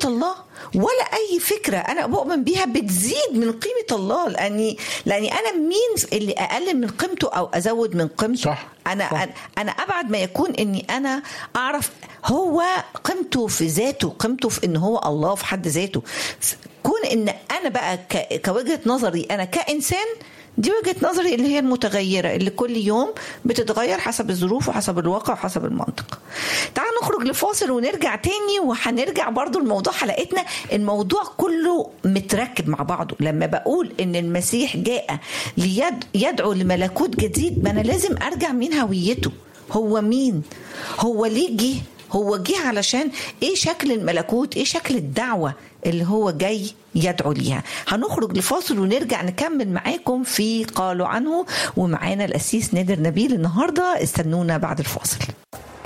الله ولا اي فكره انا بؤمن بيها بتزيد من قيمه الله لاني لاني انا مين اللي اقلل من قيمته او ازود من قيمته صح، انا صح. أنا- انا ابعد ما يكون اني انا اعرف هو قيمته في ذاته قيمته في ان هو الله في حد ذاته كون ان انا بقى ك- كوجهه نظري انا كانسان دي وجهه نظري اللي هي المتغيره اللي كل يوم بتتغير حسب الظروف وحسب الواقع وحسب المنطق تعال نخرج لفاصل ونرجع تاني وهنرجع برضو لموضوع حلقتنا الموضوع كله متركب مع بعضه لما بقول ان المسيح جاء ليدعو لملكوت جديد ما انا لازم ارجع من هويته هو مين هو ليه جه هو جه علشان ايه شكل الملكوت ايه شكل الدعوة اللي هو جاي يدعو ليها هنخرج لفاصل ونرجع نكمل معاكم في قالوا عنه ومعانا الأسيس نادر نبيل النهاردة استنونا بعد الفاصل